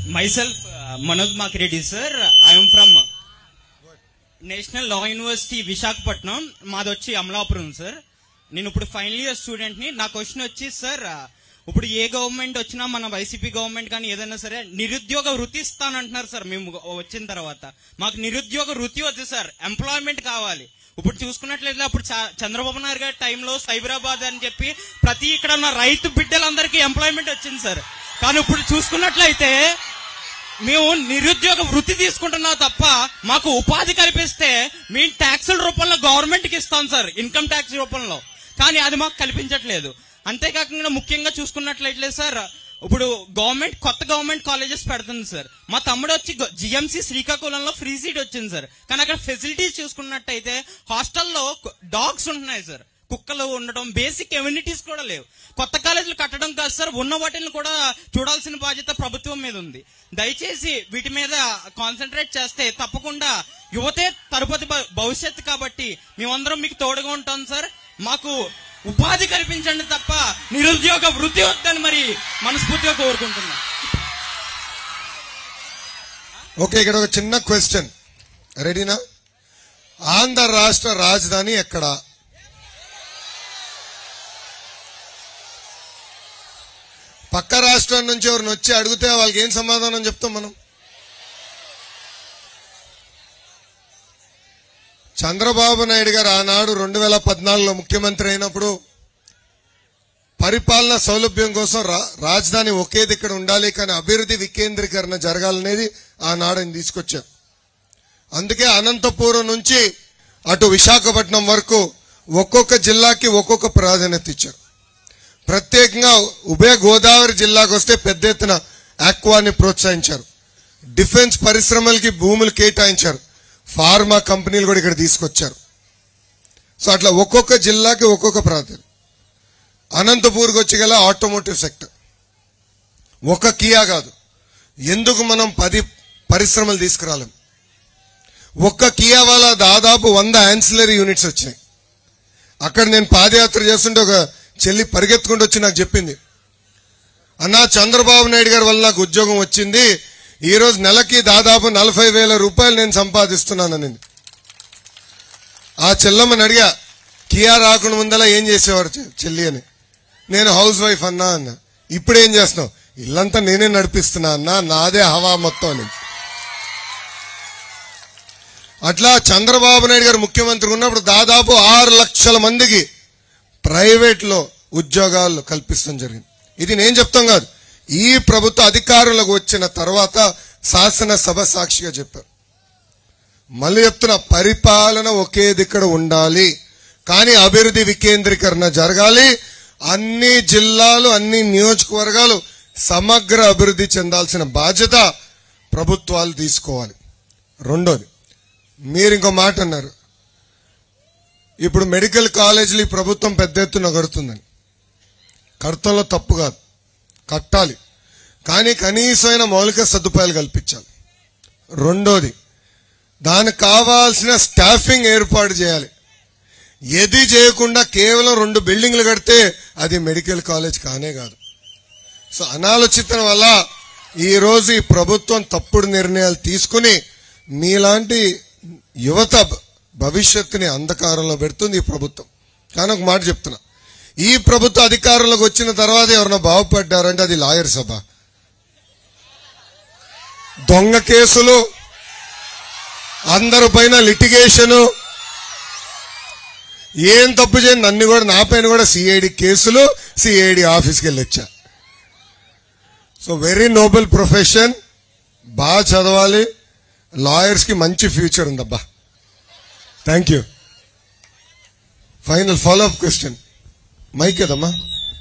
myself uh, Manoj Makreddy sir I am from national law university Visakhapatnam మాది వచ్చి Amalapuram sir నేను ఇప్పుడు ఫైనల్ ఇయర్ స్టూడెంట్ ని నా క్వశ్చన్ వచ్చి సార్ ఇప్పుడు ఏ గవర్నమెంట్ వచ్చినా మన వైసీపీ గవర్నమెంట్ కానీ ఏదైనా సరే నిరుద్యోగ వృత్తి ఇస్తానంటున్నారు సార్ మేము వచ్చిన తర్వాత మాకు నిరుద్యోగ వృత్తి వద్దు సార్ ఎంప్లాయ్మెంట్ కావాలి ఇప్పుడు చూసుకున్నట్లయితే అప్పుడు చ- చంద్రబాబు నాయుడు గారి టైంలో సైబరాబాద్ అని చెప్పి ప్రతి ఇక్కడ ఉన్న రైతు బిడ్డలందరికీ ఎంప్లాయ్మెంట్ వచ్చింది సార్ కానీ ఇప్పుడు చూసుకున్నట్లయితే మేము నిరుద్యోగ వృత్తి తీసుకుంటున్నాం తప్ప మాకు ఉపాధి కల్పిస్తే మేము ట్యాక్సుల రూపంలో గవర్నమెంట్ కి ఇస్తాం సార్ ఇన్కమ్ ట్యాక్స్ రూపంలో కానీ అది మాకు కల్పించట్లేదు అంతేకాకుండా ముఖ్యంగా చూసుకున్నట్లయితే సార్ ఇప్పుడు గవర్నమెంట్ కొత్త గవర్నమెంట్ కాలేజెస్ పెడుతుంది సార్ మా తమ్ముడు వచ్చి జిఎంసి శ్రీకాకుళంలో ఫ్రీ సీట్ వచ్చింది సార్ కానీ అక్కడ ఫెసిలిటీస్ చూసుకున్నట్టయితే హాస్టల్లో డాగ్స్ ఉంటున్నాయి సార్ కుక్కలు ఉండడం బేసిక్ ఎమ్యూనిటీస్ కూడా లేవు కొత్త కాలేజీలు కట్టడం కాదు సార్ ఉన్న వాటిని కూడా చూడాల్సిన బాధ్యత ప్రభుత్వం మీద ఉంది దయచేసి వీటి మీద కాన్సన్ట్రేట్ చేస్తే తప్పకుండా యువతే తరుపతి భ- భవిష్యత్తు కాబట్టి మేమందరం మీకు తోడుగా ఉంటాం సార్ మాకు ఉపాధి కల్పించండి తప్ప నిరుద్యోగ వృత్తి వద్దని మరి మనస్ఫూర్తిగా కోరుకుంటున్నాం ఓకే ఇక్కడ ఒక చిన్న క్వశ్చన్ రెడీనా ఆంధ్ర రాష్ట్ర రాజధాని ఎక్కడ పక్క రాష్ట్రం నుంచి ఎవరిని వచ్చి అడిగితే వాళ్ళకి ఏం సమాధానం చెప్తాం మనం చంద్రబాబు నాయుడు గారు ఆనాడు రెండు వేల పద్నాలుగులో ముఖ్యమంత్రి అయినప్పుడు పరిపాలన సౌలభ్యం కోసం రా- రాజధాని ఒకే దిక్కడ ఉండాలి కానీ అభివృద్ధి వికేంద్రీకరణ జరగాలనేది ఆనాడు ఆయన తీసుకొచ్చారు అందుకే అనంతపురం నుంచి అటు విశాఖపట్నం వరకు ఒక్కొక్క జిల్లాకి ఒక్కొక్క ప్రాధాన్యత ఇచ్చారు ప్రత్యేకంగా ఉభయ గోదావరి జిల్లాకు వస్తే పెద్ద ఎత్తున ఆక్వాని ప్రోత్సహించారు డిఫెన్స్ పరిశ్రమలకి భూములు కేటాయించారు ఫార్మా కంపెనీలు కూడా ఇక్కడ తీసుకొచ్చారు సో అట్లా ఒక్కొక్క జిల్లాకి ఒక్కొక్క ప్రాధాన్యత అనంతపూర్కి వచ్చి గల ఆటోమోటివ్ సెక్టర్ ఒక కియా కాదు ఎందుకు మనం పది పరిశ్రమలు తీసుకురాలేం ఒక్క కియా వల్ల దాదాపు వంద యాన్సిలరీ యూనిట్స్ వచ్చినాయి అక్కడ నేను పాదయాత్ర చేస్తుంటే ఒక చెల్లి పరిగెత్తుకుంటూ వచ్చి నాకు చెప్పింది అన్నా చంద్రబాబు నాయుడు గారి వల్ల నాకు ఉద్యోగం వచ్చింది ఈ రోజు నెలకి దాదాపు నలభై వేల రూపాయలు నేను సంపాదిస్తున్నానని ఆ చెల్లమ్మని అడిగా కియా రాకుండా ముందలా ఏం చేసేవారు చె- చెల్లి అని నేను హౌస్ వైఫ్ అన్నా అన్న ఇప్పుడు ఏం చేస్తున్నావు ఇల్లంతా నేనే నడిపిస్తున్నా అన్నా నాదే హవా మొత్తం అని అట్లా చంద్రబాబు నాయుడు గారు ముఖ్యమంత్రి ఉన్నప్పుడు దాదాపు ఆరు లక్షల మందికి ప్రైవేట్ లో ఉద్యోగాలు కల్పిస్తాం జరిగింది ఇది నేను చెప్తాం కాదు ఈ ప్రభుత్వ అధికారంలోకి వచ్చిన తర్వాత శాసనసభ సాక్షిగా చెప్పారు మళ్ళీ చెప్తున్నా పరిపాలన ఒకే దిక్కడ ఉండాలి కానీ అభివృద్ధి వికేంద్రీకరణ జరగాలి అన్ని జిల్లాలు అన్ని నియోజకవర్గాలు సమగ్ర అభివృద్ధి చెందాల్సిన బాధ్యత ప్రభుత్వాలు తీసుకోవాలి రెండోది మీరు ఇంకో మాట అన్నారు ఇప్పుడు మెడికల్ కాలేజీలు ఈ ప్రభుత్వం పెద్ద ఎత్తున కడుతుందని కడతంలో తప్పు కాదు కట్టాలి కానీ కనీసమైన మౌలిక సదుపాయాలు కల్పించాలి రెండోది దానికి కావాల్సిన స్టాఫింగ్ ఏర్పాటు చేయాలి ఏది చేయకుండా కేవలం రెండు బిల్డింగ్లు కడితే అది మెడికల్ కాలేజ్ కానే కాదు సో అనాలోచితం వల్ల ఈ రోజు ఈ ప్రభుత్వం తప్పుడు నిర్ణయాలు తీసుకుని మీలాంటి యువత భ- భవిష్యత్తుని అంధకారంలో పెడుతుంది ఈ ప్రభుత్వం కానీ ఒక మాట చెప్తున్నా ఈ ప్రభుత్వ అధికారంలోకి వచ్చిన తర్వాత ఎవరైనా బాగుపడ్డారంటే అది లాయర్ సభ దొంగ కేసులు అందరి పైన లిటిగేషను ఏం తప్పు చేయను నన్ను కూడా నా పైన కూడా సిఐడి కేసులు సిఐడి ఆఫీస్కి వెళ్ళొచ్చా సో వెరీ నోబెల్ ప్రొఫెషన్ బాగా చదవాలి లాయర్స్ కి మంచి ఫ్యూచర్ ఉందబ్బా thank you final follow up question mike కదమ్మా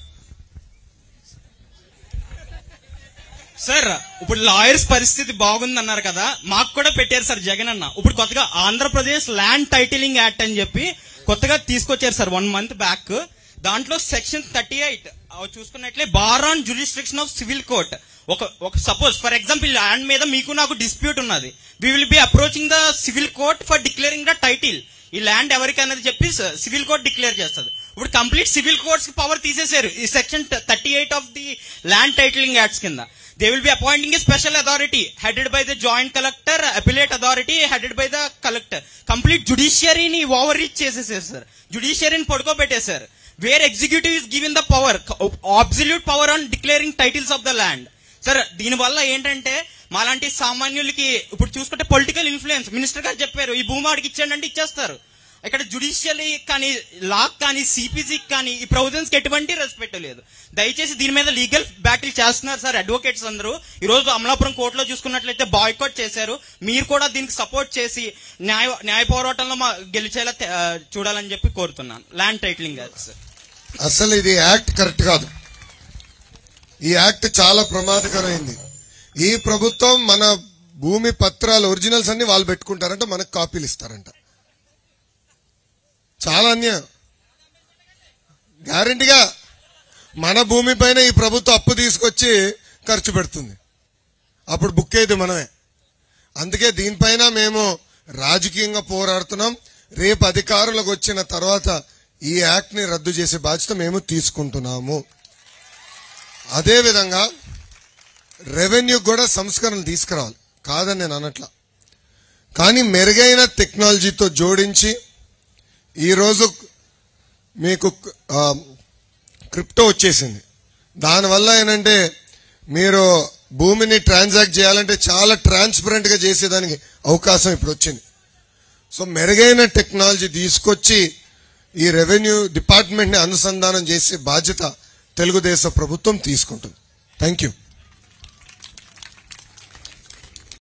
సార్ ఇప్పుడు లాయర్స్ పరిస్థితి బాగుంది అన్నారు కదా మాకు కూడా పెట్టారు సార్ జగన్ అన్న ఇప్పుడు కొత్తగా ఆంధ్రప్రదేశ్ ల్యాండ్ టైటిలింగ్ యాక్ట్ అని చెప్పి కొత్తగా తీసుకొచ్చారు సార్ వన్ మంత్ బ్యాక్ దాంట్లో సెక్షన్ థర్టీ ఎయిట్ చూసుకున్నట్లే bar on jurisdiction of civil court ఒక ఒక సపోజ్ ఫర్ ఎగ్జాంపుల్ ల్యాండ్ మీద మీకు నాకు డిస్ప్యూట్ ఉన్నది we will be approaching the civil court for declaring the title ఈ ల్యాండ్ ఎవరికి అన్నది చెప్పి సివిల్ కోర్ట్ డిక్లేర్ చేస్తుంది ఇప్పుడు కంప్లీట్ సివిల్ కోర్ట్స్ కి పవర్ తీసేశారు ఈ section thirty eight of the land titling acts కింద they will be appointing a special authority headed by the joint collector appellate authority headed by the collector complete జుడిషియరీని over reach చేసేసారు sir జుడిషియరీని పడుకోబెట్టేశారు where executive is given the power absolute power on declaring titles of the land sir దీనివల్ల ఏంటంటే మాలాంటి సామాన్యులకి ఇప్పుడు చూసుకుంటే పొలిటికల్ ఇన్ఫ్లుయెన్స్ మినిస్టర్ గారు చెప్పారు ఈ భూమి వాడికి ఇచ్చేయండి అంటే ఇచ్చేస్తారు ఇక్కడ జుడిషియల్ కానీ లా కానీ సిపిసి కానీ ఈ ప్రొవిజన్స్ కి ఎటువంటి రెస్పెక్ట్ లేదు దయచేసి దీని మీద లీగల్ బ్యాటిల్ చేస్తున్నారు సార్ అడ్వకేట్స్ అందరూ ఈ రోజు అమలాపురం కోర్టులో చూసుకున్నట్లయితే బాయ్కాట్ చేశారు మీరు కూడా దీనికి సపోర్ట్ చేసి న్యాయ న్యాయ పోరాటంలో మా గెలిచేలా తే- ఆ, చూడాలని చెప్పి కోరుతున్నాను ల్యాండ్ టైటిలింగ్ సార్ అసలు ఇది యాక్ట్ కరెక్ట్ కాదు ఈ యాక్ట్ చాలా ప్రమాదకరమైంది ఈ ప్రభుత్వం మన భూమి పత్రాలు ఒరిజినల్స్ అన్ని వాళ్ళు పెట్టుకుంటారంట మనకు కాపీలు ఇస్తారంట చాలా అన్యాయం గ్యారంటీగా మన భూమి పైన ఈ ప్రభుత్వం అప్పు తీసుకొచ్చి ఖర్చు పెడుతుంది అప్పుడు బుక్ అయ్యేది మనమే అందుకే దీనిపైన మేము రాజకీయంగా పోరాడుతున్నాం రేపు అధికారంలోకి వచ్చిన తర్వాత ఈ యాక్ట్ ని రద్దు చేసే బాధ్యత మేము తీసుకుంటున్నాము అదేవిధంగా రెవెన్యూ కూడా సంస్కరణలు తీసుకురావాలి కాదని నేను అనట్లా కానీ మెరుగైన టెక్నాలజీతో జోడించి ఈరోజు మీకు ఆ, క్రిప్టో వచ్చేసింది దానివల్ల ఏంటంటే మీరు భూమిని ట్రాన్సాక్ట్ చేయాలంటే చాలా ట్రాన్స్పరెంట్ గా చేసేదానికి అవకాశం ఇప్పుడు వచ్చింది సో మెరుగైన టెక్నాలజీ తీసుకొచ్చి ఈ రెవెన్యూ డిపార్ట్మెంట్ ని అనుసంధానం చేసే బాధ్యత తెలుగుదేశం ప్రభుత్వం తీసుకుంటుంది థ్యాంక్ యూ